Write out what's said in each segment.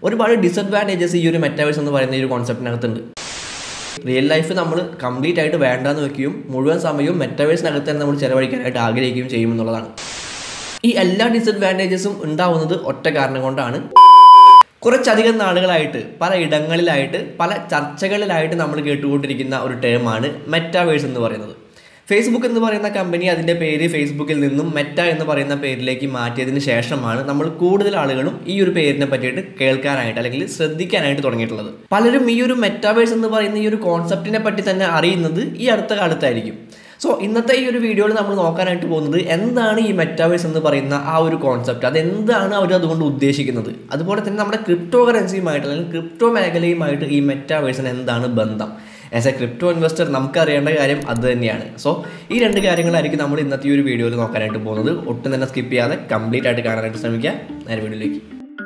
ഒരുപാട് ഡിസഡ്വാൻറ്റേജസ് ഈ ഒരു മെറ്റാവേഴ്സ് എന്ന് പറയുന്ന ഈ ഒരു കോൺസെപ്റ്റിനകത്തുണ്ട് റിയൽ ലൈഫ് നമ്മൾ കംപ്ലീറ്റ് ആയിട്ട് വേണ്ടാന്ന് വെക്കുകയും മുഴുവൻ സമയവും മെറ്റാവേഴ്സിനകത്ത് തന്നെ നമ്മൾ ചിലവഴിക്കാനായിട്ട് ആഗ്രഹിക്കുകയും ചെയ്യും എന്നുള്ളതാണ് ഈ എല്ലാ ഡിസഡ്വാൻറ്റേജസും ഉണ്ടാവുന്നത് ഒറ്റ കാരണം കൊണ്ടാണ് കുറച്ചധികം നാളുകളായിട്ട് പല ഇടങ്ങളിലായിട്ട് പല ചർച്ചകളിലായിട്ട് നമ്മൾ കേട്ടുകൊണ്ടിരിക്കുന്ന ഒരു ടേമാണ് മെറ്റാവേഴ്സ് എന്ന് പറയുന്നത് ഫേസ്ബുക്ക് എന്ന് പറയുന്ന കമ്പനി അതിൻ്റെ പേര് ഫേസ്ബുക്കിൽ നിന്നും മെറ്റ എന്ന് പറയുന്ന പേരിലേക്ക് മാറ്റിയതിന് ശേഷമാണ് നമ്മൾ കൂടുതൽ ആളുകളും ഈ ഒരു പേരിനെ പറ്റിയിട്ട് കേൾക്കാനായിട്ട് അല്ലെങ്കിൽ ശ്രദ്ധിക്കാനായിട്ട് തുടങ്ങിയിട്ടുള്ളത് പലരും ഈ ഒരു മെറ്റാവേഴ്സ് എന്ന് പറയുന്ന ഈ ഒരു കോൺസെപ്റ്റിനെ പറ്റി തന്നെ അറിയുന്നത് ഈ അടുത്ത കാലത്തായിരിക്കും സോ ഇന്നത്തെ ഈ ഒരു വീഡിയോയിൽ നമ്മൾ നോക്കാനായിട്ട് പോകുന്നത് എന്താണ് ഈ മെറ്റാവേഴ്സ് എന്ന് പറയുന്ന ആ ഒരു കോൺസെപ്റ്റ് അതെന്താണ് അവർ അതുകൊണ്ട് ഉദ്ദേശിക്കുന്നത് അതുപോലെ തന്നെ നമ്മുടെ ക്രിപ്റ്റോ കറൻസിയുമായിട്ട് അല്ലെങ്കിൽ ക്രിപ്റ്റോ മേഖലയുമായിട്ട് ഈ മെറ്റാവേഴ്സിന് എന്താണ് ബന്ധം ആസ് എ ക്രിപ്റ്റോ ഇൻവെസ്റ്റർ നമുക്ക് അറിയേണ്ട കാര്യം അത് തന്നെയാണ് സോ ഈ രണ്ട് കാര്യങ്ങളായിരിക്കും നമ്മൾ ഇന്നത്തെ ഈ ഒരു വീഡിയോയിൽ നോക്കാനായിട്ട് പോകുന്നത് ഒട്ടും തന്നെ സ്കിപ്പ് ചെയ്യാതെ കംപ്ലീറ്റ് ആയിട്ട് കാണാനായിട്ട് ശ്രമിക്കുക നേരെ വീഡിയോയിലേക്ക്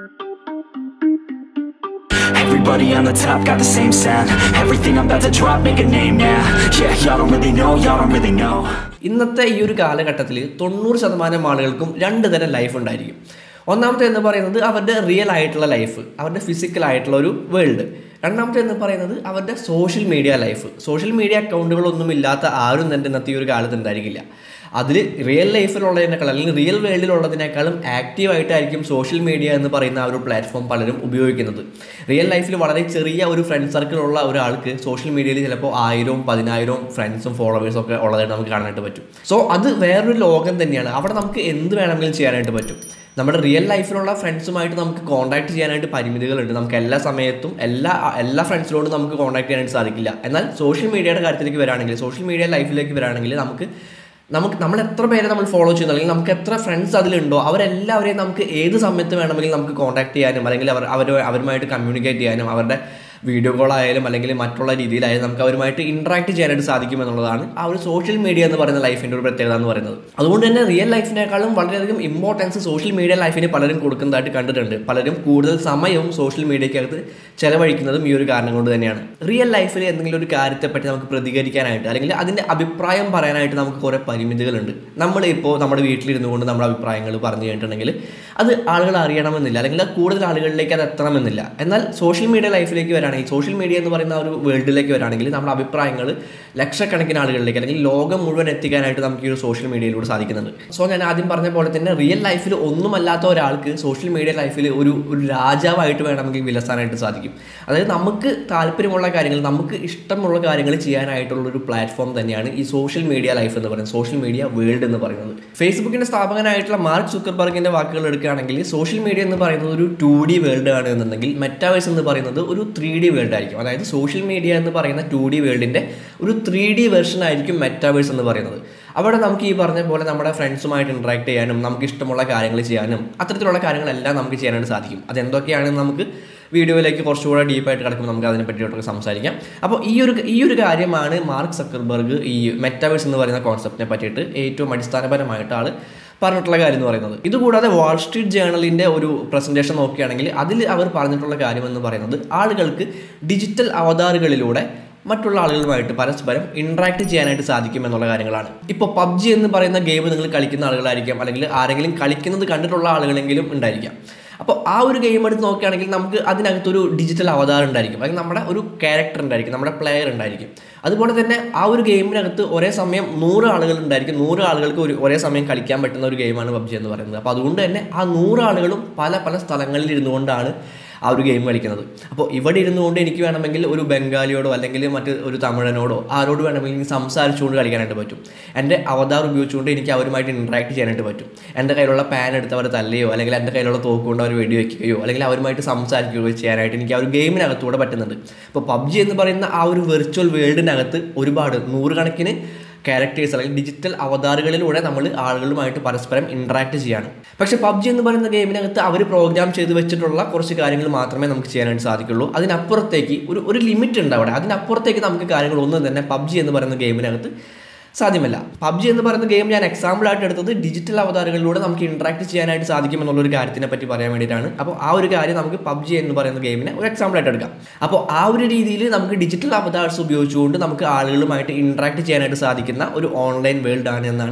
Everybody on the top got the same sound Everything I'm about to drop, make a name now Yeah, y'all don't really know, y'all don't really know ഇന്നത്തെ ഈ ഒരു കാലഘട്ടത്തിൽ തൊണ്ണൂറ് ശതമാനം ആളുകൾക്കും രണ്ട് തരം ലൈഫ് ഉണ്ടായിരിക്കും ഒന്നാമത്തെ എന്ന് പറയുന്നത് അവരുടെ റിയൽ ആയിട്ടുള്ള ലൈഫ് അവരുടെ ഫിസിക്കൽ ആയിട്ടുള്ള ഒരു വേൾഡ് രണ്ടാമത്തെ എന്ന് പറയുന്നത് അവരുടെ social media life social media അക്കൗണ്ടുകളൊന്നും ഇല്ലാത്ത ആരും തന്നെ ഇന്നത്തെ ഈ ഒരു കാലത്ത് ഉണ്ടായിരിക്കില്ല അതിൽ റിയൽ ലൈഫിലുള്ളതിനേക്കാൾ അല്ലെങ്കിൽ റിയൽ വേൾഡിലുള്ളതിനേക്കാളും ആക്റ്റീവായിട്ടായിരിക്കും സോഷ്യൽ മീഡിയ എന്ന് പറയുന്ന ആ ഒരു പ്ലാറ്റ്ഫോം പലരും ഉപയോഗിക്കുന്നത് റിയൽ ലൈഫിൽ വളരെ ചെറിയ ഒരു ഫ്രണ്ട് സർക്കിൾ ഉള്ള ഒരാൾക്ക് സോഷ്യൽ മീഡിയയിൽ ചിലപ്പോൾ ആയിരവും പതിനായിരവും ഫ്രണ്ട്സും ഫോളോവേഴ്സും ഒക്കെ ഉള്ളതായിട്ട് നമുക്ക് കാണാനായിട്ട് പറ്റും സോ അത് വേറൊരു ലോകം തന്നെയാണ് അവിടെ നമുക്ക് എന്ത് വേണമെങ്കിലും ചെയ്യാനായിട്ട് പറ്റും നമ്മുടെ റിയൽ ലൈഫിലുള്ള ഫ്രണ്ട്സുമായിട്ട് നമുക്ക് കോൺടാക്ട് ചെയ്യാനായിട്ട് പരിമിതികളുണ്ട് നമുക്ക് എല്ലാ സമയത്തും എല്ലാ എല്ലാ ഫ്രണ്ട്സിനോടും നമുക്ക് കോൺടാക്ട് ചെയ്യാനായിട്ട് സാധിക്കില്ല എന്നാൽ സോഷ്യൽ മീഡിയയുടെ കാര്യത്തിലേക്ക് വരാണെങ്കിൽ സോഷ്യൽ മീഡിയ ലൈഫിലേക്ക് വരാണെങ്കിൽ നമുക്ക് നമുക്ക് നമ്മൾ എത്ര പേരെ നമ്മൾ ഫോളോ ചെയ്യുന്നു അല്ലെങ്കിൽ നമുക്ക് എത്ര ഫ്രണ്ട്സ് അതിലുണ്ടോ അവരെല്ലാവരെയും നമുക്ക് ഏത് സമയത്ത് വേണമെങ്കിലും നമുക്ക് കോൺടാക്ട് ചെയ്യാനും അല്ലെങ്കിൽ അവർ അവർ അവരുമായിട്ട് കമ്മ്യൂണിക്കേറ്റ് ചെയ്യാനും അവരുടെ വീഡിയോ കോൾ ആയാലും അല്ലെങ്കിൽ മറ്റുള്ള രീതിയിലായാലും നമുക്ക് അവരുമായിട്ട് ഇൻട്രാക്ട് ചെയ്യാനായിട്ട് സാധിക്കും എന്നുള്ളതാണ് ആ ഒരു സോഷ്യൽ മീഡിയ എന്ന് പറയുന്ന ലൈഫിൻ്റെ ഒരു പ്രത്യേകത എന്ന് പറയുന്നത് അതുകൊണ്ട് തന്നെ റിയൽ ലൈഫിനേക്കാളും വളരെയധികം ഇമ്പോർട്ടൻസ് സോഷ്യൽ മീഡിയ ലൈഫിന് പലരും കൊടുക്കുന്നതായിട്ട് കണ്ടിട്ടുണ്ട് പലരും കൂടുതൽ സമയവും സോഷ്യൽ മീഡിയക്കകത്ത് ചെലവഴിക്കുന്നതും ഈ ഒരു കാരണം കൊണ്ട് തന്നെയാണ് റിയൽ ലൈഫിൽ എന്തെങ്കിലും ഒരു കാര്യത്തെപ്പറ്റി നമുക്ക് പ്രതികരിക്കാനായിട്ട് അല്ലെങ്കിൽ അതിൻ്റെ അഭിപ്രായം പറയാനായിട്ട് നമുക്ക് കുറേ പരിമിതികളുണ്ട് നമ്മൾ ഇപ്പോൾ നമ്മുടെ വീട്ടിലിരുന്നു കൊണ്ട് നമ്മുടെ അഭിപ്രായങ്ങൾ പറഞ്ഞു കഴിഞ്ഞിട്ടുണ്ടെങ്കിൽ അത് ആളുകൾ അറിയണമെന്നില്ല അല്ലെങ്കിൽ കൂടുതൽ ആളുകളിലേക്ക് അത് എത്തണമെന്നില്ല എന്നാൽ സോഷ്യൽ മീഡിയ ലൈഫിലേക്ക് വരാണെങ്കിൽ സോഷ്യൽ മീഡിയ എന്ന് പറയുന്ന ആ ഒരു വേൾഡിലേക്ക് വരാണെങ്കിൽ നമ്മുടെ അഭിപ്രായങ്ങൾ ലക്ഷക്കണക്കിന് ആളുകളിലേക്ക് അല്ലെങ്കിൽ ലോകം മുഴുവൻ എത്തിക്കാനായിട്ട് നമുക്ക് ഈ ഒരു സോഷ്യൽ മീഡിയയിലൂടെ സാധിക്കുന്നുണ്ട് സോ ഞാൻ ആദ്യം പറഞ്ഞ പോലെ തന്നെ റിയൽ ലൈഫിൽ ഒന്നുമല്ലാത്ത ഒരാൾക്ക് സോഷ്യൽ മീഡിയ ലൈഫിൽ ഒരു ഒരു രാജാവായിട്ട് വേണമെങ്കിൽ വിലസാനായിട്ട് സാധിക്കും അതായത് നമുക്ക് താല്പര്യമുള്ള കാര്യങ്ങൾ നമുക്ക് ഇഷ്ടമുള്ള കാര്യങ്ങൾ ചെയ്യാനായിട്ടുള്ള ഒരു പ്ലാറ്റ്ഫോം തന്നെയാണ് ഈ സോഷ്യൽ മീഡിയ ലൈഫ് എന്ന് പറയുന്നത് സോഷ്യൽ മീഡിയ വേൾഡ് എന്ന് പറയുന്നത് ഫേസ്ബുക്കിന്റെ സ്ഥാപകനായിട്ടുള്ള മാർക്ക് സുക്കർബർഗിന്റെ വാക്കുകൾ എടുക്കുകയാണെങ്കിൽ സോഷ്യൽ മീഡിയ എന്ന് പറയുന്നത് ഒരു ടു ഡി വേൾഡ് ആണ് എന്നുണ്ടെങ്കിൽ മെറ്റാവേഴ്സ് എന്ന് പറയുന്നത് ഒരു ത്രീ ഡി വേൾഡ് ആയിരിക്കും അതായത് സോഷ്യൽ മീഡിയ എന്ന് പറയുന്ന ടു ഡി വേൾഡിന്റെ ഒരു ത്രീ ഡി വെർഷൻ ആയിരിക്കും മെറ്റാവേഴ്സ് എന്ന് പറയുന്നത് അവിടെ നമുക്ക് ഈ പറഞ്ഞ പോലെ നമ്മുടെ ഫ്രണ്ട്സുമായിട്ട് ഇൻട്രാക്ട് ചെയ്യാനും നമുക്ക് ഇഷ്ടമുള്ള കാര്യങ്ങൾ ചെയ്യാനും അത്തരത്തിലുള്ള കാര്യങ്ങളെല്ലാം നമുക്ക് ചെയ്യാനായിട്ട് സാധിക്കും അതെന്തൊക്കെയാണെന്ന് നമുക്ക് വീഡിയോയിലേക്ക് കുറച്ചുകൂടെ ഡീപ്പായിട്ട് കിടക്കുമ്പോൾ നമുക്ക് അതിനെ പറ്റിയിട്ടൊക്കെ സംസാരിക്കാം അപ്പോൾ ഈ ഒരു ഈ ഒരു കാര്യമാണ് മാർക്ക് സക്കർബർഗ് ഈ മെറ്റാവേഴ്സ് എന്ന് പറയുന്ന കോൺസെപ്റ്റിനെ പറ്റിയിട്ട് ഏറ്റവും അടിസ്ഥാനപരമായിട്ട് ആൾ പറഞ്ഞിട്ടുള്ള കാര്യം എന്ന് പറയുന്നത് ഇതുകൂടാതെ വാൾ സ്ട്രീറ്റ് ജേണലിൻ്റെ ഒരു പ്രസൻറ്റേഷൻ നോക്കുകയാണെങ്കിൽ അതിൽ അവർ പറഞ്ഞിട്ടുള്ള കാര്യം എന്ന് പറയുന്നത് ആളുകൾക്ക് ഡിജിറ്റൽ അവതാറുകളിലൂടെ മറ്റുള്ള ആളുകളുമായിട്ട് പരസ്പരം ഇൻട്രാക്ട് ചെയ്യാനായിട്ട് സാധിക്കും എന്നുള്ള കാര്യങ്ങളാണ് ഇപ്പോൾ പബ്ജി എന്ന് പറയുന്ന ഗെയിം നിങ്ങൾ കളിക്കുന്ന ആളുകളായിരിക്കാം അല്ലെങ്കിൽ ആരെങ്കിലും കളിക്കുന്നത് കണ്ടിട്ടുള്ള ആളുകളെങ്കിലും ഉണ്ടായിരിക്കാം അപ്പോൾ ആ ഒരു ഗെയിം എടുത്ത് നോക്കുകയാണെങ്കിൽ നമുക്ക് അതിനകത്തൊരു ഡിജിറ്റൽ അവതാരം ഉണ്ടായിരിക്കും അല്ലെങ്കിൽ നമ്മുടെ ഒരു ക്യാരക്ടർ ഉണ്ടായിരിക്കും നമ്മുടെ പ്ലെയർ ഉണ്ടായിരിക്കും അതുപോലെ തന്നെ ആ ഒരു ഗെയിമിനകത്ത് ഒരേ സമയം നൂറ് ആളുകൾ ഉണ്ടായിരിക്കും നൂറ് ആളുകൾക്ക് ഒരു ഒരേ സമയം കളിക്കാൻ പറ്റുന്ന ഒരു ഗെയിമാണ് പബ്ജി എന്ന് പറയുന്നത് അപ്പോൾ അതുകൊണ്ട് തന്നെ ആ നൂറ് ആളുകളും പല പല സ്ഥലങ്ങളിൽ ഇരുന്നുകൊണ്ടാണ് ആ ഒരു ഗെയിം കളിക്കുന്നത് അപ്പോൾ ഇവിടെ ഇരുന്നുകൊണ്ട് എനിക്ക് വേണമെങ്കിൽ ഒരു ബംഗാളിയോടോ അല്ലെങ്കിൽ മറ്റ് ഒരു തമിഴനോടോ ആരോട് വേണമെങ്കിൽ എനിക്ക് സംസാരിച്ചുകൊണ്ട് കളിക്കാനായിട്ട് പറ്റും എൻ്റെ അവതാർ ഉപയോഗിച്ചുകൊണ്ട് എനിക്ക് അവരുമായിട്ട് ഇൻട്രാക്ട് ചെയ്യാനായിട്ട് പറ്റും എൻ്റെ കയ്യിലുള്ള പാൻ എടുത്ത് അവർ തല്ലുകയോ അല്ലെങ്കിൽ എൻ്റെ കയ്യിലുള്ള തോക്ക് കൊണ്ട് അവർ വെടിവെക്കുകയോ അല്ലെങ്കിൽ അവരുമായിട്ട് സംസാരിക്കുകയോ ചെയ്യാനായിട്ട് എനിക്ക് ആ ഒരു ഗെയിമിനകത്തൂടെ പറ്റുന്നുണ്ട് ഇപ്പോൾ പബ്ജി എന്ന് പറയുന്ന ആ ഒരു വെർച്വൽ വേൾഡിനകത്ത് ഒരുപാട് നൂറുകണക്കിന് ക്യാരക്ടേഴ്സ് അല്ലെങ്കിൽ ഡിജിറ്റൽ അവതാറുകളിലൂടെ നമ്മൾ ആളുകളുമായിട്ട് പരസ്പരം ഇൻട്രാക്ട് ചെയ്യാണ് പക്ഷേ പബ്ജി എന്ന് പറയുന്ന ഗെയിമിനകത്ത് അവർ പ്രോഗ്രാം ചെയ്ത് വെച്ചിട്ടുള്ള കുറച്ച് കാര്യങ്ങൾ മാത്രമേ നമുക്ക് ചെയ്യാനായിട്ട് സാധിക്കുള്ളൂ അതിനപ്പുറത്തേക്ക് ഒരു ഒരു ലിമിറ്റ് ഉണ്ട് അവിടെ അതിനപ്പുറത്തേക്ക് നമുക്ക് കാര്യങ്ങളൊന്നും തന്നെ പബ്ജി എന്ന് പറയുന്ന ഗെയിമിനകത്ത് സാധ്യമല്ല പബ്ജി എന്ന് പറയുന്ന ഗെയിം ഞാൻ എക്സാമ്പിൾ ആയിട്ട് എടുത്തത് ഡിജിറ്റൽ അവതാരങ്ങളിലൂടെ നമുക്ക് ഇന്ററാക്ട് ചെയ്യാനായിട്ട് സാധിക്കും എന്നുള്ള ഒരു കാര്യത്തിനെ പറ്റി പറയാൻ വേണ്ടിയിട്ടാണ് അപ്പോൾ ആ ഒരു കാര്യം നമുക്ക് പബ്ജി എന്ന് പറയുന്ന ഗെയിമിനെ ഒരു എക്സാമ്പിൾ ആയിട്ട് എടുക്കാം അപ്പോൾ ആ ഒരു രീതിയിൽ നമുക്ക് ഡിജിറ്റൽ അവതാർസ് ഉപയോഗിച്ചുകൊണ്ട് നമുക്ക് ആളുകളുമായിട്ട് ഇന്ററാക്ട് ചെയ്യാനായിട്ട് സാധിക്കുന്ന ഒരു ഓൺലൈൻ വേൾഡ് ആണ് എന്നാണ്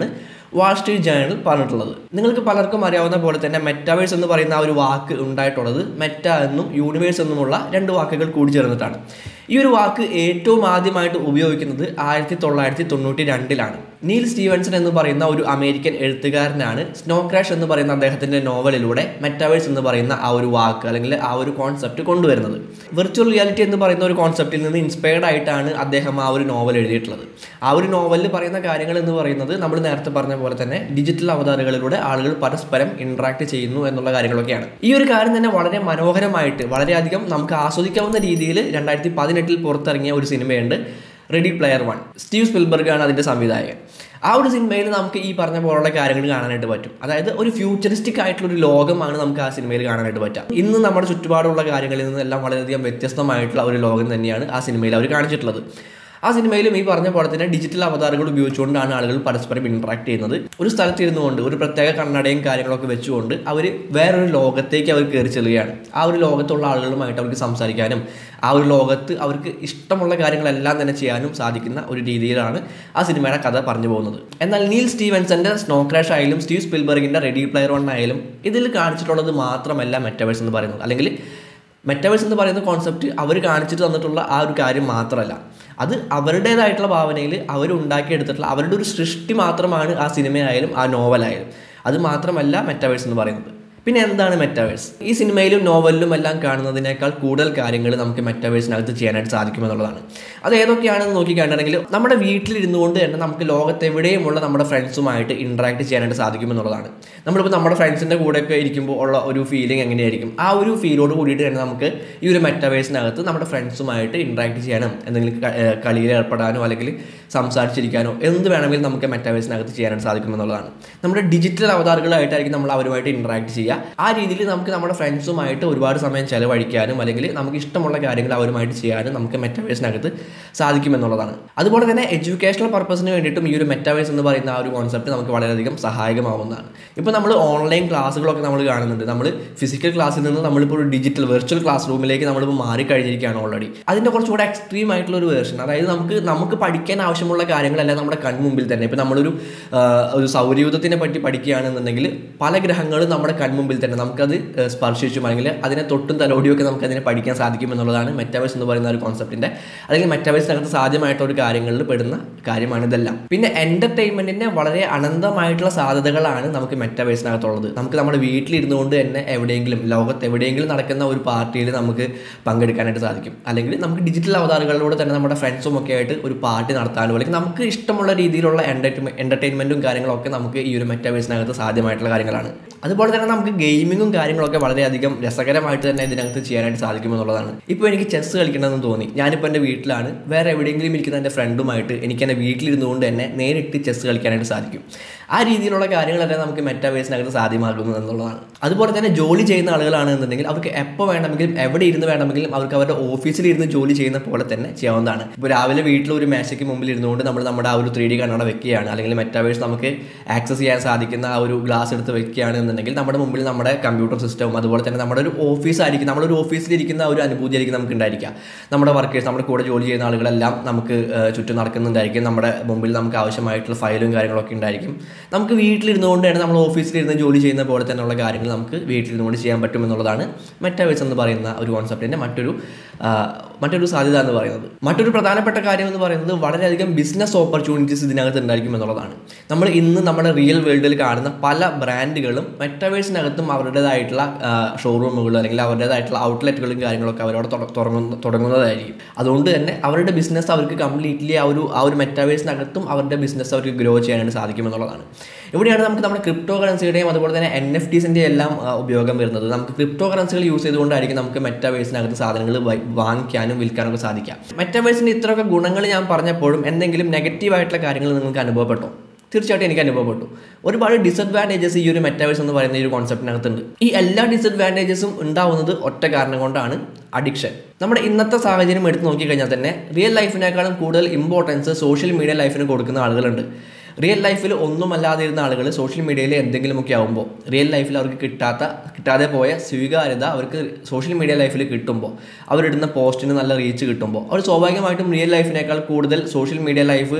വാൾ സ്ട്രീറ്റ് ജേണൽ പറഞ്ഞിട്ടുള്ളത് നിങ്ങൾക്ക് പലർക്കും അറിയാവുന്ന പോലെ തന്നെ മെറ്റാവേഴ്സ് എന്ന് പറയുന്ന ആ ഒരു വാക്ക് ഉണ്ടായിട്ടുള്ളത് മെറ്റ എന്നും യൂണിവേഴ്സ് എന്നുമുള്ള രണ്ട് വാക്കുകൾ കൂടി ചേർന്നിട്ടാണ് ഈ ഒരു വാക്ക് ഏറ്റവും ആദ്യമായിട്ട് ഉപയോഗിക്കുന്നത് ആയിരത്തി തൊള്ളായിരത്തി തൊണ്ണൂറ്റി രണ്ടിലാണ് നീൽ സ്റ്റീവൻസൺ എന്ന് പറയുന്ന ഒരു അമേരിക്കൻ എഴുത്തുകാരനാണ് സ്നോ ക്രാഷ് എന്ന് പറയുന്ന അദ്ദേഹത്തിൻ്റെ നോവലിലൂടെ മെറ്റാവേഴ്സ് എന്ന് പറയുന്ന ആ ഒരു വാക്ക് അല്ലെങ്കിൽ ആ ഒരു കോൺസെപ്റ്റ് കൊണ്ടുവരുന്നത് വിർച്വൽ റിയാലിറ്റി എന്ന് പറയുന്ന ഒരു കോൺസെപ്റ്റിൽ നിന്ന് ഇൻസ്പയർഡ് ആയിട്ടാണ് അദ്ദേഹം ആ ഒരു നോവൽ എഴുതിയിട്ടുള്ളത് ആ ഒരു നോവലിൽ പറയുന്ന കാര്യങ്ങൾ എന്ന് പറയുന്നത് നമ്മൾ നേരത്തെ പറഞ്ഞ പോലെ തന്നെ ഡിജിറ്റൽ അവതാരകളിലൂടെ ആളുകൾ പരസ്പരം ഇന്ററാക്ട് ചെയ്യുന്നു എന്നുള്ള കാര്യങ്ങളൊക്കെയാണ് ഈ ഒരു കാര്യം തന്നെ വളരെ മനോഹരമായിട്ട് വളരെയധികം നമുക്ക് ആസ്വദിക്കാവുന്ന രീതിയിൽ രണ്ടായിരത്തി പതിനെട്ടിൽ പുറത്തിറങ്ങിയ ഒരു സിനിമയുണ്ട് ready player one Steve Spielberg ആണ് അതിൻ്റെ സംവിധായകൻ ആ ഒരു സിനിമയിൽ നമുക്ക് ഈ പറഞ്ഞ പോലുള്ള കാര്യങ്ങൾ കാണാനായിട്ട് പറ്റും അതായത് ഒരു ഫ്യൂച്ചറിസ്റ്റിക് ആയിട്ടുള്ള ഒരു ലോകമാണ് നമുക്ക് ആ സിനിമയിൽ കാണാനായിട്ട് പറ്റുക ഇന്ന് നമ്മുടെ ചുറ്റുപാടുള്ള കാര്യങ്ങളിൽ നിന്നെല്ലാം വളരെയധികം വ്യത്യസ്തമായിട്ടുള്ള ഒരു ലോകം തന്നെയാണ് ആ സിനിമയിൽ അവർ കാണിച്ചിട്ടുള്ളത് ആ സിനിമയിലും ഈ പറഞ്ഞ പോലെ തന്നെ ഡിജിറ്റൽ അവതാരങ്ങൾ ഉപയോഗിച്ചുകൊണ്ടാണ് ആളുകൾ പരസ്പരം ഇന്ററാക്ട് ചെയ്യുന്നത് ഒരു സ്ഥലത്ത് ഇരുന്നുകൊണ്ട് ഒരു പ്രത്യേക കണ്ണടയും കാര്യങ്ങളൊക്കെ വെച്ചുകൊണ്ട് അവർ വേറൊരു ലോകത്തേക്ക് അവർ കയറി ചെല്ലുകയാണ് ആ ഒരു ലോകത്തുള്ള ആളുകളുമായിട്ട് അവർക്ക് സംസാരിക്കാനും ആ ഒരു ലോകത്ത് അവർക്ക് ഇഷ്ടമുള്ള കാര്യങ്ങളെല്ലാം തന്നെ ചെയ്യാനും സാധിക്കുന്ന ഒരു രീതിയിലാണ് ആ സിനിമയുടെ കഥ പറഞ്ഞു പോകുന്നത് എന്നാൽ നീൽ സ്റ്റീവൻസന്റെ സ്നോ ക്രാഷ് ആയാലും സ്റ്റീവ് സ്പിൽബർഗിന്റെ റെഡി പ്ലെയർ വൺ ആയാലും ഇതിൽ കാണിച്ചിട്ടുള്ളത് മാത്രമല്ല മെറ്റവേഴ്സ് എന്ന് പറയുന്നത് അല്ലെങ്കിൽ മെറ്റവേഴ്സ് എന്ന് പറയുന്ന കോൺസെപ്റ്റ് അവർ കാണിച്ചിട്ട് തന്നിട്ടുള്ള ആ ഒരു കാര്യം മാത്രമല്ല അത് അവരുടേതായിട്ടുള്ള ഭാവനയിൽ അവരുണ്ടാക്കിയെടുത്തിട്ടുള്ള അവരുടെ ഒരു സൃഷ്ടി മാത്രമാണ് ആ സിനിമയായാലും ആ നോവലായാലും അത് മാത്രമല്ല മെറ്റവേഴ്സ് എന്ന് പറയുന്നത് പിന്നെ എന്താണ് മെറ്റാവേഴ്സ് ഈ സിനിമയിലും നോവലിലും എല്ലാം കാണുന്നതിനേക്കാൾ കൂടുതൽ കാര്യങ്ങൾ നമുക്ക് മെറ്റാവേഴ്സിനകത്ത് ചെയ്യാനായിട്ട് സാധിക്കുമെന്നുള്ളതാണ് അത് ഏതൊക്കെയാണെന്ന് നോക്കി കണ്ടിട്ടുണ്ടെങ്കിൽ നമ്മുടെ വീട്ടിലിരുന്നു കൊണ്ട് തന്നെ നമുക്ക് ലോകത്തെവിടെയുമുള്ള നമ്മുടെ ഫ്രണ്ട്സുമായിട്ട് ഇൻട്രാക്ട് ചെയ്യാനായിട്ട് സാധിക്കുമെന്നുള്ളതാണ് നമ്മളിപ്പോൾ നമ്മുടെ ഫ്രണ്ട്സിൻ്റെ കൂടെയൊക്കെ ഇരിക്കുമ്പോൾ ഉള്ള ഒരു ഫീലിംഗ് എങ്ങനെയായിരിക്കും ആ ഒരു ഫീലോട് കൂടിയിട്ട് തന്നെ നമുക്ക് ഈ ഒരു മെറ്റാവേഴ്സിനകത്ത് നമ്മുടെ ഫ്രണ്ട്സുമായിട്ട് ഇൻട്രാക്ട് ചെയ്യാനും എന്തെങ്കിലും ക- ഏഹ് കളിയിൽ ഏർപ്പെടാനോ അല്ലെങ്കിൽ സംസാരിച്ചിരിക്കാനോ എന്ത് വേണമെങ്കിലും നമുക്ക് മെറ്റാവേഴ്സിനകത്ത് ചെയ്യാനായിട്ട് സാധിക്കുമെന്നുള്ളതാണ് നമ്മുടെ ഡിജിറ്റൽ അവതാരങ്ങളായിട്ടായിരിക്കും നമ്മൾ അവരുമായിട്ട് ഇൻട്രാക്ട് ചെയ്യുക ആ രീതിയിൽ നമുക്ക് നമ്മുടെ ഫ്രണ്ട്സുമായിട്ട് ഒരുപാട് സമയം ചെലവഴിക്കാനും അല്ലെങ്കിൽ നമുക്ക് ഇഷ്ടമുള്ള കാര്യങ്ങൾ അവരുമായിട്ട് ചെയ്യാനും നമുക്ക് മെറ്റാവേഴ്സിനകത്ത് സാധിക്കുമെന്നുള്ളതാണ് അതുപോലെ തന്നെ എഡ്യൂക്കേഷണൽ പർപ്പസിന് വേണ്ടിയിട്ടും ഈ ഒരു മെറ്റാവേഴ്സ് എന്ന് പറയുന്ന ആ ഒരു കോൺസെപ്റ്റ് നമുക്ക് വളരെയധികം സഹായകമാവുന്നതാണ് ഇപ്പോൾ നമ്മൾ ഓൺലൈൻ ക്ലാസ്സുകളൊക്കെ നമ്മൾ കാണുന്നുണ്ട് നമ്മൾ ഫിസിക്കൽ ക്ലാസ്സിൽ നിന്ന് നമ്മളിപ്പോൾ ഒരു ഡിജിറ്റൽ വെർച്വൽ ക്ലാസ് റൂമിലേക്ക് നമ്മളിപ്പോൾ മാറിക്കഴിഞ്ഞിരിക്കുകയാണ് ഓൾറെഡി അതിൻ്റെ കുറച്ചുകൂടെ എക്സ്ട്രീം ആയിട്ടുള്ള ഒരു വേർഷൻ അതായത് നമുക്ക് നമുക്ക് പഠിക്കാൻ ആവശ്യമുള്ള കാര്യങ്ങളെല്ലാം നമ്മുടെ കൺമുമ്പിൽ തന്നെ ഇപ്പോൾ നമ്മളൊരു ആ, ഒരു സൗരയൂഥത്തിനെ പറ്റി പഠിക്കുകയാണെന്നുണ്ടെങ്കിൽ പല ഗ്രഹങ്ങളും നമ്മുടെ കൺമുമ്പിൽ തന്നെ നമുക്കത് ആ, സ്പർശിച്ചും അല്ലെങ്കിൽ അതിനെ തൊട്ടും തലോടിയൊക്കെ നമുക്ക് അതിനെ പഠിക്കാൻ സാധിക്കും എന്നുള്ളതാണ് മെറ്റാവേഴ്സ് എന്ന് പറയുന്ന ഒരു കോൺസെപ്റ്റിൻ്റെ അല്ലെങ്കിൽ മെറ്റാവേഴ്സിനകത്ത് സാധ്യമായിട്ടുള്ള ഒരു കാര്യങ്ങളിൽ പെടുന്ന കാര്യമാണ് ഇതെല്ലാം പിന്നെ എൻ്റർടൈൻമെൻറ്റിൻ്റെ വളരെ അനന്തമായിട്ടുള്ള സാധ്യതകളാണ് നമുക്ക് മെറ്റാവേഴ്സിനകത്തുള്ളത് നമുക്ക് നമ്മുടെ വീട്ടിലിരുന്നു കൊണ്ട് തന്നെ എവിടെയെങ്കിലും ലോകത്ത് എവിടെയെങ്കിലും നടക്കുന്ന ഒരു പാർട്ടിയിൽ നമുക്ക് പങ്കെടുക്കാനായിട്ട് സാധിക്കും അല്ലെങ്കിൽ നമുക്ക് ഡിജിറ്റൽ അവതാരങ്ങളിലൂടെ തന്നെ നമ്മുടെ ഫ്രണ്ട്സും ഒക്കെ ആയിട്ട് ഒരു പാർട്ടി നടത്താനോ അല്ലെങ്കിൽ നമുക്ക് ഇഷ്ടമുള്ള രീതിയിലുള്ള എൻ്റർടൈൻമെൻറ്റ് എൻ്റർടൈൻമെൻറ്റും കാര്യങ്ങളൊക്കെ നമുക്ക് ഈ ഒരു മെറ്റാവേഴ്സിനകത്ത് സാധ്യമായിട്ടുള്ള കാര്യങ്ങളാണ് അതുപോലെ തന്നെ നമുക്ക് ഗെയിമിങ്ങും കാര്യങ്ങളൊക്കെ വളരെയധികം രസകരമായിട്ട് തന്നെ ഇതിനകത്ത് ചെയ്യാനായിട്ട് സാധിക്കുമെന്നുള്ളതാണ് ഇപ്പോൾ എനിക്ക് ചെസ്സ് കളിക്കണമെന്ന് തോന്നി ഞാനിപ്പോൾ എൻ്റെ വീട്ടിലാണ് വേറെ എവിടെയെങ്കിലും ഇരിക്കുന്ന എൻ്റെ ഫ്രണ്ടുമായിട്ട് എനിക്ക് എൻ്റെ വീട്ടിലിരുന്നുകൊണ്ട് തന്നെ നേരിട്ട് ചെസ്സ് കളിക്കാനായിട്ട് സാധിക്കും ആ രീതിയിലുള്ള കാര്യങ്ങളെല്ലാം നമുക്ക് മെറ്റാവേഴ്സിനകത്ത് സാധ്യമാകുന്നു എന്നുള്ളതാണ് അതുപോലെ തന്നെ ജോലി ചെയ്യുന്ന ആളുകളാണ് എന്നുണ്ടെങ്കിൽ അവർക്ക് എപ്പോൾ വേണമെങ്കിലും എവിടെ ഇരുന്ന് വേണമെങ്കിലും അവർക്ക് അവരുടെ ഓഫീസിൽ ഇരുന്ന് ജോലി ചെയ്യുന്ന പോലെ തന്നെ ചെയ്യാവുന്നതാണ് ഇപ്പോൾ രാവിലെ വീട്ടിൽ ഒരു മേശയ്ക്ക് മുമ്പിൽ ഇരുന്നുകൊണ്ട് നമ്മൾ നമ്മുടെ ആ ഒരു ത്രീ ഡി കണ്ണട വെക്കുകയാണ് അല്ലെങ്കിൽ മെറ്റാവേഴ്സ് നമുക്ക് ആക്സസ് ചെയ്യാൻ സാധിക്കുന്ന ആ ഒരു ഗ്ലാസ് എടുത്ത് വെക്കുകയാണ് എന്നുണ്ടെങ്കിൽ നമ്മുടെ മുമ്പിൽ നമ്മുടെ കമ്പ്യൂട്ടർ സിസ്റ്റവും അതുപോലെ തന്നെ നമ്മുടെ ഒരു ഓഫീസായിരിക്കും നമ്മളൊരു ഓഫീസിലിരിക്കുന്ന ആ ഒരു അനുഭൂതിയായിരിക്കും നമുക്ക് ഉണ്ടായിരിക്കുക നമ്മുടെ വർക്കേഴ്സ് നമ്മുടെ കൂടെ ജോലി ചെയ്യുന്ന ആളുകളെല്ലാം നമുക്ക് ഏഹ്, ചുറ്റും നടക്കുന്നുണ്ടായിരിക്കും നമ്മുടെ മുമ്പിൽ നമുക്ക് ആവശ്യമായിട്ടുള്ള ഫയലും കാര്യങ്ങളൊക്കെ ഉണ്ടായിരിക്കും നമുക്ക് വീട്ടിലിരുന്നുകൊണ്ട് തന്നെ നമ്മൾ ഓഫീസിലിരുന്ന് ജോലി ചെയ്യുന്ന പോലെ തന്നെയുള്ള കാര്യങ്ങൾ നമുക്ക് വീട്ടിലിരുന്നുകൊണ്ട് ചെയ്യാൻ പറ്റുമെന്നുള്ളതാണ് മെറ്റാവേഴ്സ് എന്ന് പറയുന്ന ഒരു കോൺസെപ്റ്റിൻ്റെ മറ്റൊരു ആ, മറ്റൊരു സാധ്യത എന്ന് പറയുന്നത് മറ്റൊരു പ്രധാനപ്പെട്ട കാര്യം എന്ന് പറയുന്നത് വളരെയധികം ബിസിനസ് ഓപ്പർച്യൂണിറ്റീസ് ഇതിനകത്ത് ഉണ്ടായിരിക്കും എന്നുള്ളതാണ് നമ്മൾ ഇന്ന് നമ്മുടെ റിയൽ വേൾഡിൽ കാണുന്ന പല ബ്രാൻഡുകളും മെറ്റാവേഴ്സിനകത്തും അവരുടേതായിട്ടുള്ള ഷോറൂമുകൾ അല്ലെങ്കിൽ അവരുടേതായിട്ടുള്ള ഔട്ട്ലെറ്റുകളും കാര്യങ്ങളൊക്കെ അവരോട് തുട- തുടങ്ങുന്ന തുടങ്ങുന്നതായിരിക്കും അതുകൊണ്ട് തന്നെ അവരുടെ ബിസിനസ് അവർക്ക് കംപ്ലീറ്റ്ലി ആ ഒരു ആ ഒരു മെറ്റാവേഴ്സിനകത്തും അവരുടെ ബിസിനസ് അവർക്ക് ഗ്രോ ചെയ്യാനായിട്ട് സാധിക്കുമെന്നുള്ളതാണ് ഇവിടെയാണ് നമുക്ക് നമ്മുടെ ക്രിപ്റ്റോ കറൻസിയുടെയും അതുപോലെ തന്നെ എൻ എഫ് ടീസിൻ്റെ എല്ലാം ആ, ഉപയോഗം വരുന്നത് നമുക്ക് ക്രിപ്റ്റോ കറൻസികൾ യൂസ് ചെയ്തുകൊണ്ടായിരിക്കും നമുക്ക് മെറ്റാവേഴ്സിനകത്ത് സാധനങ്ങൾ വൈ- വാങ്ങിക്കാനും വിൽക്കാനും ഒക്കെ സാധിക്കാം മെറ്റാവേഴ്സിൻ്റെ ഇത്രയൊക്കെ ഗുണങ്ങൾ ഞാൻ പറഞ്ഞപ്പോഴും എന്തെങ്കിലും നെഗറ്റീവായിട്ടുള്ള കാര്യങ്ങൾ നിങ്ങൾക്ക് അനുഭവപ്പെട്ടോ തീർച്ചയായിട്ടും എനിക്ക് അനുഭവപ്പെട്ടു ഒരുപാട് ഡിസഡ്വാൻറ്റേജസ് ഈ ഒരു മെറ്റാവേഴ്സ് എന്ന് പറയുന്ന ഈ ഒരു കോൺസെപ്റ്റിനകത്തുണ്ട് ഈ എല്ലാ ഡിസഡ്വാൻറ്റേജസും ഉണ്ടാവുന്നത് ഒറ്റ കാരണം കൊണ്ടാണ് അഡിക്ഷൻ നമ്മുടെ ഇന്നത്തെ സാഹചര്യം എടുത്ത് നോക്കിക്കഴിഞ്ഞാൽ തന്നെ റിയൽ ലൈഫിനേക്കാളും കൂടുതൽ ഇമ്പോർട്ടൻസ് സോഷ്യൽ മീഡിയ ലൈഫിന് കൊടുക്കുന്ന ആളുകളുണ്ട് റിയൽ ലൈഫിൽ ഒന്നുമല്ലാതിരുന്ന ആളുകൾ സോഷ്യൽ മീഡിയയിൽ എന്തെങ്കിലുമൊക്കെ ആകുമ്പോൾ റിയൽ ലൈഫിൽ അവർക്ക് കിട്ടാത്ത കിട്ടാതെ പോയ സ്വീകാര്യത അവർക്ക് സോഷ്യൽ മീഡിയ ലൈഫിൽ കിട്ടുമ്പോൾ അവരിടുന്ന പോസ്റ്റിന് നല്ല റീച്ച് കിട്ടുമ്പോൾ അവർ സ്വാഭാവികമായിട്ടും റിയൽ ലൈഫിനേക്കാൾ കൂടുതൽ സോഷ്യൽ മീഡിയ ലൈഫ്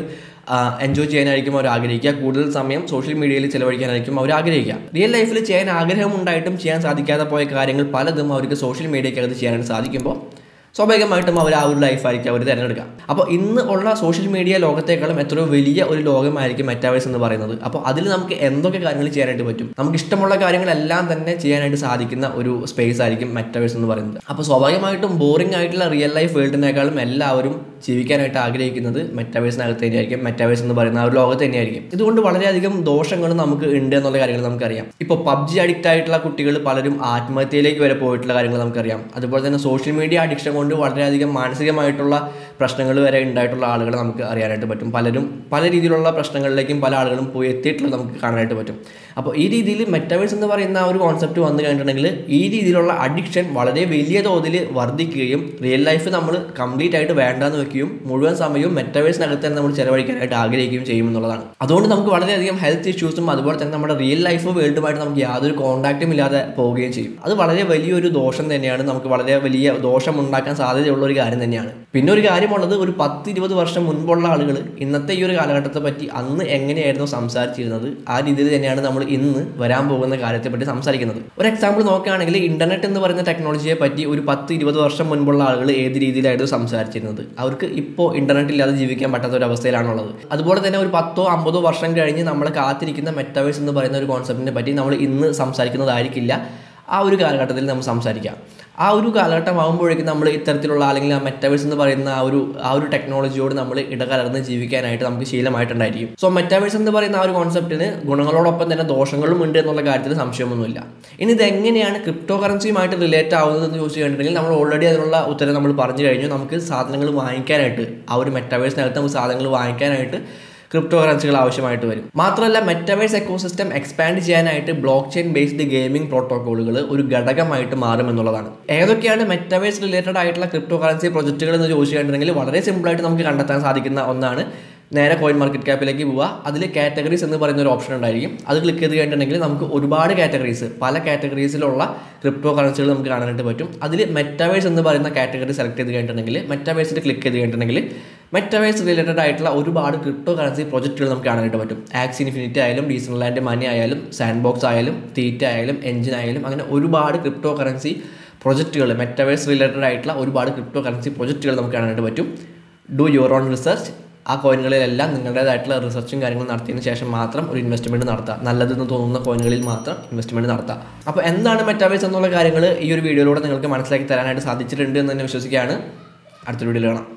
എൻജോയ് ചെയ്യാനായിരിക്കും അവർ ആഗ്രഹിക്കുക കൂടുതൽ സമയം സോഷ്യൽ മീഡിയയിൽ ചിലവഴിക്കാനായിരിക്കും അവർ ആഗ്രഹിക്കുക റിയൽ ലൈഫിൽ ചെയ്യാൻ ആഗ്രഹമുണ്ടായിട്ടും ചെയ്യാൻ സാധിക്കാതെ പോയ കാര്യങ്ങൾ പലതും അവർക്ക് സോഷ്യൽ മീഡിയക്കകത്ത് ചെയ്യാനായിട്ട് സാധിക്കുമ്പോൾ സ്വാഭാവികമായിട്ടും അവർ ആ ഒരു ലൈഫായിരിക്കും അവർ തിരഞ്ഞെടുക്കുക അപ്പോൾ ഇന്ന് ഉള്ള സോഷ്യൽ മീഡിയ ലോകത്തേക്കാളും എത്രയോ വലിയ ഒരു ലോകമായിരിക്കും മെറ്റാവേഴ്സ് എന്ന് പറയുന്നത് അപ്പോൾ അതിൽ നമുക്ക് എന്തൊക്കെ കാര്യങ്ങൾ ചെയ്യാനായിട്ട് പറ്റും നമുക്ക് ഇഷ്ടമുള്ള കാര്യങ്ങളെല്ലാം തന്നെ ചെയ്യാനായിട്ട് സാധിക്കുന്ന ഒരു സ്പേസ് ആയിരിക്കും മെറ്റാവേഴ്സ് എന്ന് പറയുന്നത് അപ്പോൾ സ്വാഭാവികമായിട്ടും ബോറിംഗ് ആയിട്ടുള്ള റിയൽ ലൈഫ് വേൾഡിനേക്കാളും എല്ലാവരും ജീവിക്കാനായിട്ട് ആഗ്രഹിക്കുന്നത് മെറ്റാവേഴ്സിനകത്ത് തന്നെയായിരിക്കും മെറ്റാവേഴ്സ് എന്ന് പറയുന്ന ആ ഒരു ലോകത്ത് തന്നെയായിരിക്കും ഇതുകൊണ്ട് വളരെയധികം ദോഷങ്ങൾ നമുക്ക് ഉണ്ട് എന്നുള്ള കാര്യങ്ങൾ നമുക്കറിയാം ഇപ്പോൾ പബ്ജി അഡിക്റ്റ് ആയിട്ടുള്ള കുട്ടികൾ പലരും ആത്മഹത്യയിലേക്ക് വരെ പോയിട്ടുള്ള കാര്യങ്ങൾ നമുക്കറിയാം അതുപോലെ തന്നെ സോഷ്യൽ മീഡിയ അഡിക്ഷൻ കൊണ്ട് വളരെയധികം മാനസികമായിട്ടുള്ള പ്രശ്നങ്ങൾ വരെ ഉണ്ടായിട്ടുള്ള ആളുകളെ നമുക്ക് അറിയാനായിട്ട് പറ്റും പലരും പല രീതിയിലുള്ള പ്രശ്നങ്ങളിലേക്കും പല ആളുകളും പോയി എത്തിയിട്ടുള്ളത് നമുക്ക് കാണാനായിട്ട് പറ്റും അപ്പോൾ ഈ രീതിയിൽ മെറ്റാവേഴ്സ് എന്ന് പറയുന്ന ആ ഒരു കോൺസെപ്റ്റ് വന്നു കഴിഞ്ഞിട്ടുണ്ടെങ്കിൽ ഈ രീതിയിലുള്ള അഡിക്ഷൻ വളരെ വലിയ തോതിൽ വർദ്ധിക്കുകയും റിയൽ ലൈഫ് നമ്മൾ കംപ്ലീറ്റ് ആയിട്ട് വേണ്ടാന്ന് വെക്കുകയും മുഴുവൻ സമയവും മെറ്റാവേഴ്സിനകത്ത് തന്നെ നമ്മൾ ചിലവഴിക്കാനായിട്ട് ആഗ്രഹിക്കുകയും ചെയ്യും എന്നുള്ളതാണ് അതുകൊണ്ട് നമുക്ക് വളരെയധികം ഹെൽത്ത് ഇഷ്യൂസും അതുപോലെ തന്നെ നമ്മുടെ റിയൽ ലൈഫ് വേൾഡുമായിട്ട് നമുക്ക് യാതൊരു കോൺടാക്റ്റും ഇല്ലാതെ പോവുകയും ചെയ്യും അത് വളരെ വലിയൊരു ദോഷം തന്നെയാണ് നമുക്ക് വളരെ വലിയ ദോഷം ഉണ്ടാക്കാൻ സാധ്യതയുള്ള ഒരു കാര്യം തന്നെയാണ് പിന്നെ ഒരു കാര്യമുള്ളത് ഒരു പത്ത് ഇരുപത് വർഷം മുൻപുള്ള ആളുകൾ ഇന്നത്തെ ഈ ഒരു കാലഘട്ടത്തെ പറ്റി അന്ന് എങ്ങനെയായിരുന്നു സംസാരിച്ചിരുന്നത് ആ രീതിയിൽ തന്നെയാണ് നമ്മൾ ഇന്ന് വരാൻ പോകുന്ന കാര്യത്തെ പറ്റി സംസാരിക്കുന്നത് ഒരു എക്സാമ്പിൾ നോക്കുകയാണെങ്കിൽ ഇന്റർനെറ്റ് എന്ന് പറയുന്ന ടെക്നോളജിയെ പറ്റി ഒരു പത്ത് ഇരുപത് വർഷം മുൻപുള്ള ആളുകൾ ഏത് രീതിയിലായിരുന്നു സംസാരിച്ചിരുന്നത് അവർക്ക് ഇപ്പോൾ ഇന്റർനെറ്റ് ഇല്ലാതെ ജീവിക്കാൻ പറ്റാത്ത ഒരു അവസ്ഥയിലാണുള്ളത് അതുപോലെ തന്നെ ഒരു പത്തോ അമ്പതോ വർഷം കഴിഞ്ഞ് നമ്മളെ കാത്തിരിക്കുന്ന മെറ്റാവേഴ്സ് എന്ന് പറയുന്ന ഒരു കോൺസെപ്റ്റിനെ പറ്റി നമ്മൾ ഇന്ന് സംസാരിക്കുന്നതായിരിക്കില്ല ആ ഒരു കാലഘട്ടത്തിൽ നമ്മൾ സംസാരിക്കാം ആ ഒരു കാലഘട്ടം ആകുമ്പോഴേക്കും നമ്മൾ ഇത്തരത്തിലുള്ള അല്ലെങ്കിൽ ആ മെറ്റാവേഴ്സ് എന്ന് പറയുന്ന ആ ഒരു ആ ഒരു ടെക്നോളജിയോട് നമ്മൾ ഇടകലർന്ന് ജീവിക്കാനായിട്ട് നമുക്ക് ശീലമായിട്ടുണ്ടായിരിക്കും സോ മെറ്റാവേഴ്സ് എന്ന് പറയുന്ന ആ ഒരു കോൺസെപ്റ്റിന് ഗുണങ്ങളോടൊപ്പം തന്നെ ദോഷങ്ങളും ഉണ്ട് എന്നുള്ള കാര്യത്തിൽ സംശയമൊന്നുമില്ല ഇനി ഇത് എങ്ങനെയാണ് ക്രിപ്റ്റോ കറൻസിയുമായിട്ട് റിലേറ്റ് ആവുന്നത് എന്ന് ചോദിച്ചു കഴിഞ്ഞിട്ടുണ്ടെങ്കിൽ നമ്മൾ ഓൾറെഡി അതിനുള്ള ഉത്തരം നമ്മൾ പറഞ്ഞു കഴിഞ്ഞു നമുക്ക് സാധനങ്ങൾ വാങ്ങിക്കാനായിട്ട് ആ ഒരു മെറ്റാവേഴ്സിനകത്ത് നമുക്ക് സാധനങ്ങൾ വാങ്ങിക്കാനായിട്ട് ക്രിപ്റ്റോ കറൻസികൾ ആവശ്യമായിട്ട് വരും മാത്രമല്ല മെറ്റവേഴ്സ് എക്കോസിസ്റ്റം എക്സ്പാൻഡ് ചെയ്യാനായിട്ട് ബ്ലോക്ക് ചെയിൻ ബേസ്ഡ് ഗെയിമിംഗ് പ്രോട്ടോക്കോളുകൾ ഒരു ഘടകമായിട്ട് മാറും എന്നുള്ളതാണ് ഏതൊക്കെയാണ് മെറ്റവേഴ്സ് റിലേറ്റഡ് ആയിട്ടുള്ള ക്രിപ്റ്റോ കറൻസി പ്രൊജക്റ്റുകൾ എന്ന് ചോദിച്ചു കഴിഞ്ഞിട്ടുണ്ടെങ്കിൽ വളരെ സിമ്പിളായിട്ട് നമുക്ക് കണ്ടെത്താൻ സാധിക്കുന്ന ഒന്നാണ് നേരെ കോയിൻ മാർക്കറ്റ് ക്യാപ്പിലേക്ക് പോവുക അതിൽ കാറ്റഗറീസ് എന്ന് പറയുന്ന ഒരു ഓപ്ഷൻ ഉണ്ടായിരിക്കും അത് ക്ലിക്ക് ചെയ്ത് കഴിഞ്ഞിട്ടുണ്ടെങ്കിൽ നമുക്ക് ഒരുപാട് കാറ്റഗറീസ് പല കാറ്റഗറീസിലുള്ള ക്രിപ്റ്റോ കറൻസികൾ നമുക്ക് കാണാനായിട്ട് പറ്റും അതിൽ മെറ്റാവേഴ്സ് എന്ന് പറയുന്ന കാറ്റഗറി സെലക്ട് ചെയ്ത് കഴിഞ്ഞിട്ടുണ്ടെങ്കിൽ മെറ്റാവേഴ്സിൽ ക്ലിക്ക് ചെയ്ത് കഴിഞ്ഞിട്ടുണ്ടെങ്കിൽ മെറ്റാവേഴ്സ് റിലേറ്റഡ് ആയിട്ടുള്ള ഒരുപാട് ക്രിപ്റ്റോ കറൻസി പ്രൊജക്റ്റുകൾ നമുക്ക് കാണാനായിട്ട് പറ്റും ആക്സ് ഇൻഫിനിറ്റി ആയാലും ഡീസൽ ലാൻഡ് മനി ആയാലും സാൻഡ് ബോക്സ് ആയാലും തീറ്റ ആയാലും എഞ്ചിൻ ആയാലും അങ്ങനെ ഒരുപാട് ക്രിപ്റ്റോ കറൻസി പ്രൊജക്റ്റുകൾ മെറ്റാവേഴ്സ് റിലേറ്റഡ് ആയിട്ടുള്ള ഒരുപാട് ക്രിപ്റ്റോ കറൻസി പ്രൊജക്റ്റുകൾ നമുക്ക് കാണാനായിട്ട് പറ്റും ഡു യുവർ ഓൺ റിസർച്ച് ആ കോയിനുകളിലെല്ലാം നിങ്ങളുടേതായിട്ടുള്ള റിസർച്ചും കാര്യങ്ങളും നടത്തിയതിന് ശേഷം മാത്രം ഒരു ഇൻവെസ്റ്റ്മെൻറ്റ് നടത്തുക നല്ലതെന്ന് തോന്നുന്ന കോയിനുകളിൽ മാത്രം ഇൻവെസ്റ്റ്മെൻറ്റ് നടത്തുക അപ്പോൾ എന്താണ് മെറ്റാവേഴ്സ് എന്നുള്ള കാര്യങ്ങൾ ഈ ഒരു വീഡിയോയിലൂടെ നിങ്ങൾക്ക് മനസ്സിലാക്കി തരാനായിട്ട് സാധിച്ചിട്ടുണ്ട് എന്ന് തന്നെ വിശ്വസിക്കുകയാണ് അടുത്തൊരു വീഡിയോയിൽ കാണാം